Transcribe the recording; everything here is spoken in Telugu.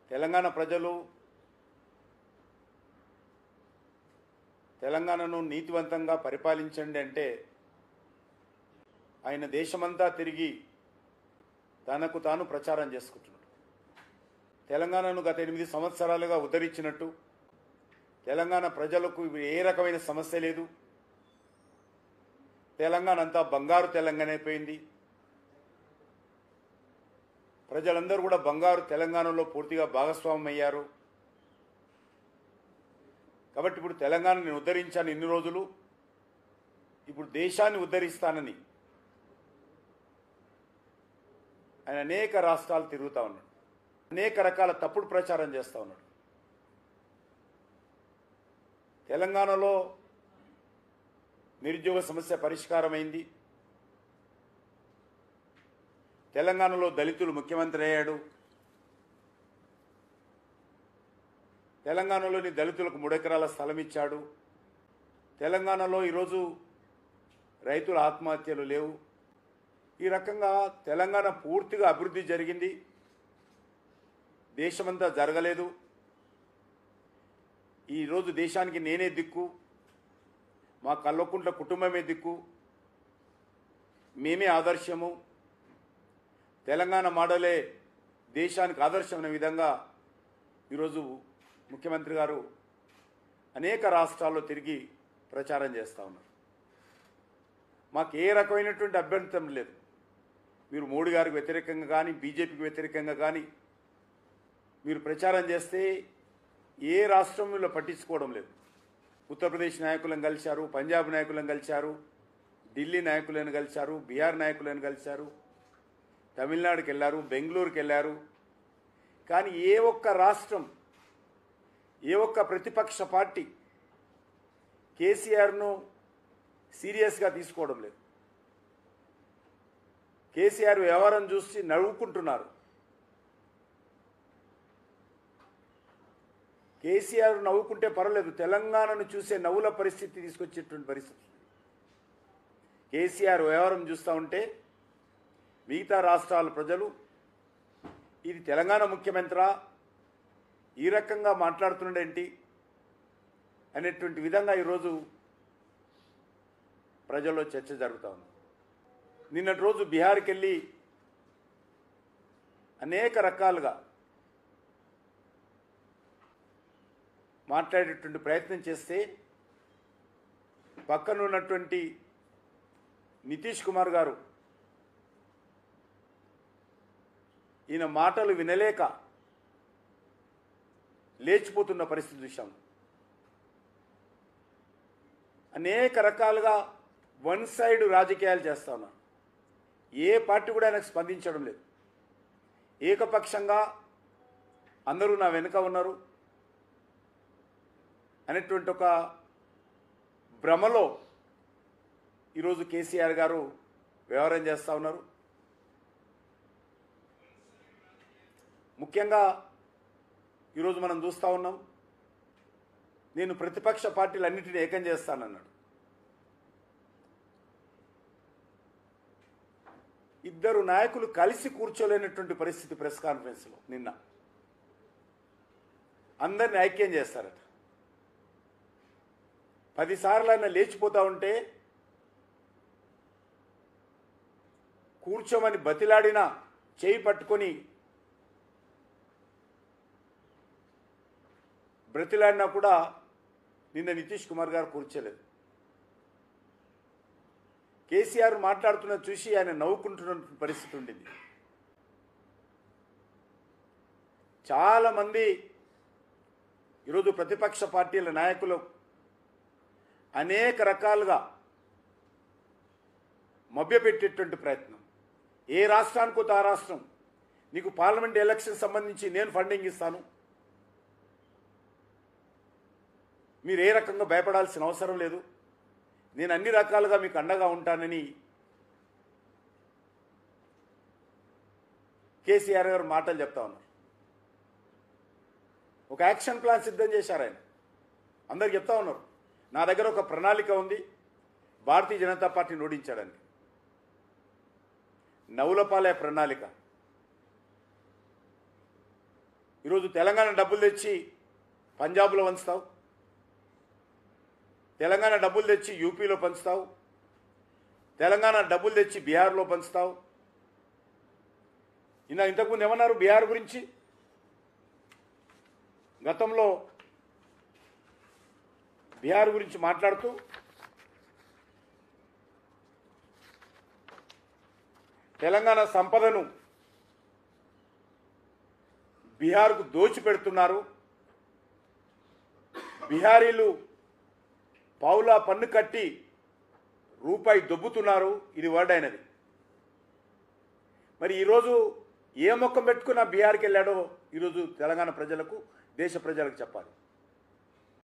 తెలంగాణ ప్రజలు తెలంగాణను నీతివంతంగా పరిపాలించండి అంటే ఆయన దేశమంతా తిరిగి తనకు తాను ప్రచారం చేసుకుంటున్నాడు తెలంగాణను గత ఎనిమిది సంవత్సరాలుగా ఉద్ధరించినట్టు తెలంగాణ ప్రజలకు ఏ రకమైన సమస్య లేదు తెలంగాణ అంతా బంగారు తెలంగాణ అయిపోయింది ప్రజలందరూ కూడా బంగారు తెలంగాణలో పూర్తిగా భాగస్వామ్యం అయ్యారు కాబట్టి ఇప్పుడు తెలంగాణ నేను ఉద్ధరించాను ఇన్ని రోజులు ఇప్పుడు దేశాన్ని ఉద్ధరిస్తానని ఆయన అనేక రాష్ట్రాలు తిరుగుతూ ఉన్నాడు అనేక రకాల తప్పుడు ప్రచారం చేస్తూ ఉన్నాడు తెలంగాణలో నిరుద్యోగ సమస్య పరిష్కారమైంది తెలంగాణలో దళితులు ముఖ్యమంత్రి అయ్యాడు తెలంగాణలోని దళితులకు మూడెకరాల స్థలం ఇచ్చాడు తెలంగాణలో ఈరోజు రైతుల ఆత్మహత్యలు లేవు ఈ రకంగా తెలంగాణ పూర్తిగా అభివృద్ధి జరిగింది దేశమంతా జరగలేదు ఈరోజు దేశానికి నేనే దిక్కు మా కల్వకుంట్ల కుటుంబమే దిక్కు మేమే ఆదర్శము తెలంగాణ మోడలే దేశానికి ఆదర్శమైన విధంగా ఈరోజు ముఖ్యమంత్రి గారు అనేక రాష్ట్రాల్లో తిరిగి ప్రచారం చేస్తూ ఉన్నారు మాకు ఏ రకమైనటువంటి అభ్యంతరం లేదు మీరు మోడీ గారికి వ్యతిరేకంగా కానీ బీజేపీకి వ్యతిరేకంగా కానీ మీరు ప్రచారం చేస్తే ఏ రాష్ట్రంలో పట్టించుకోవడం లేదు ఉత్తరప్రదేశ్ నాయకులను కలిశారు పంజాబ్ నాయకులను కలిశారు ఢిల్లీ నాయకులను కలిశారు బీహార్ నాయకులను కలిశారు తమిళనాడుకి వెళ్ళారు బెంగళూరుకి వెళ్ళారు కానీ ఏ ఒక్క రాష్ట్రం ఏ ఒక్క ప్రతిపక్ష పార్టీ కేసీఆర్ను సీరియస్గా తీసుకోవడం లేదు కేసీఆర్ వ్యవహారం చూసి నవ్వుకుంటున్నారు కేసీఆర్ నవ్వుకుంటే పర్వాలేదు తెలంగాణను చూసే నవ్వుల పరిస్థితి తీసుకొచ్చేటువంటి పరిస్థితి కేసీఆర్ వ్యవహారం చూస్తూ ఉంటే మిగతా రాష్ట్రాల ప్రజలు ఇది తెలంగాణ ముఖ్యమంత్రా ఈ రకంగా మాట్లాడుతున్నాడేంటి అనేటువంటి విధంగా ఈరోజు ప్రజల్లో చర్చ జరుగుతూ ఉంది నిన్నటి రోజు బీహార్కి వెళ్ళి అనేక రకాలుగా మాట్లాడేటువంటి ప్రయత్నం చేస్తే పక్కన ఉన్నటువంటి నితీష్ కుమార్ గారు ఈయన మాటలు వినలేక లేచిపోతున్న పరిస్థితి చూశాం అనేక రకాలుగా వన్ సైడ్ రాజకీయాలు చేస్తా ఉన్నారు ఏ పార్టీ కూడా ఆయనకు స్పందించడం లేదు ఏకపక్షంగా అందరూ నా వెనుక ఉన్నారు అనేటువంటి ఒక భ్రమలో ఈరోజు కేసీఆర్ గారు వ్యవహారం చేస్తూ ఉన్నారు ముఖ్యంగా ఈరోజు మనం చూస్తూ ఉన్నాం నేను ప్రతిపక్ష పార్టీలన్నింటినీ ఏకం చేస్తానన్నాడు ఇద్దరు నాయకులు కలిసి కూర్చోలేనటువంటి పరిస్థితి ప్రెస్ కాన్ఫరెన్స్లో నిన్న అందరిని ఐక్యం చేస్తారట పదిసార్లు ఆయన లేచిపోతా ఉంటే కూర్చోమని బతిలాడినా చేయి పట్టుకొని బ్రతిలాడినా కూడా నిన్న నితీష్ కుమార్ గారు కూర్చోలేదు కేసీఆర్ మాట్లాడుతున్న చూసి ఆయన నవ్వుకుంటున్న పరిస్థితి ఉండింది చాలామంది ఈరోజు ప్రతిపక్ష పార్టీల నాయకులు అనేక రకాలుగా మభ్యపెట్టేటువంటి ప్రయత్నం ఏ రాష్ట్రానికో ఆ రాష్ట్రం నీకు పార్లమెంట్ ఎలక్షన్ సంబంధించి నేను ఫండింగ్ ఇస్తాను మీరు ఏ రకంగా భయపడాల్సిన అవసరం లేదు నేను అన్ని రకాలుగా మీకు అండగా ఉంటానని కేసీఆర్ గారు మాటలు చెప్తా ఉన్నారు ఒక యాక్షన్ ప్లాన్ సిద్ధం చేశారు ఆయన అందరు చెప్తా ఉన్నారు నా దగ్గర ఒక ప్రణాళిక ఉంది భారతీయ జనతా పార్టీని ఓడించడానికి నవులపాలే ప్రణాళిక ఈరోజు తెలంగాణ డబ్బులు తెచ్చి పంజాబ్లో పంచుతావు తెలంగాణ డబ్బులు తెచ్చి యూపీలో పంచుతావు తెలంగాణ డబ్బులు తెచ్చి బీహార్లో పంచుతావు ఇలా ఇంతకుముందు ఏమన్నారు బీహార్ గురించి గతంలో బీహార్ గురించి మాట్లాడుతూ తెలంగాణ సంపదను బీహార్కు దోచిపెడుతున్నారు బీహారీలు పావులా పన్ను కట్టి రూపాయి దొబ్బుతున్నారు ఇది వర్డ్ అయినది మరి ఈరోజు ఏ మొక్క పెట్టుకున్న బీహార్కి వెళ్ళాడో ఈరోజు తెలంగాణ ప్రజలకు దేశ ప్రజలకు చెప్పాలి